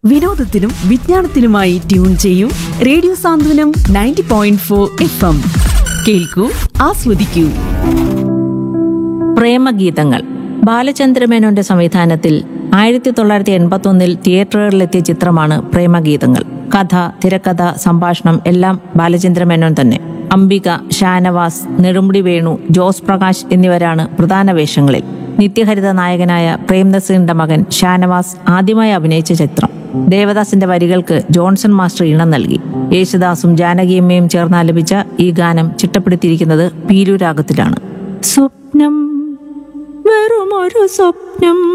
വിനോദത്തിനും വിജ്ഞാനത്തിനുമായി ട്യൂൺ ചെയ്യൂ radio Santhwanam ninety point four F M കേൾക്കൂ ആസ്വദിക്കൂ പ്രേമഗീതങ്ങൾ ബാലചന്ദ്രമേനോന്റെ സംവിധാനത്തിൽ ആയിരത്തി തൊള്ളായിരത്തി എൺപത്തി ഒന്നിൽ തിയേറ്ററുകളിലെത്തിയ ചിത്രമാണ് പ്രേമഗീതങ്ങൾ കഥ തിരക്കഥ സംഭാഷണം എല്ലാം ബാലചന്ദ്രമേനോൻ തന്നെ അംബിക ഷാനവാസ് നെടുമുടി വേണു ജോസ് പ്രകാശ് എന്നിവരാണ് പ്രധാന വേഷങ്ങളിൽ നിത്യഹരിത നായകനായ പ്രേംനസീറിന്റെ മകൻ ഷാനവാസ് ആദ്യമായി അഭിനയിച്ച ചിത്രം ദേവദാസിന്റെ വരികൾക്ക് ജോൺസൺ മാസ്റ്റർ ഈണം നൽകി യേശുദാസും ജാനകിയമ്മയും ചേർന്ന് ആലപിച്ച ഈ ഗാനം ചിട്ടപ്പെടുത്തിയിരിക്കുന്നത് പീലു രാഗത്തിലാണ് സ്വപ്നം വെറുമൊരു സ്വപ്നം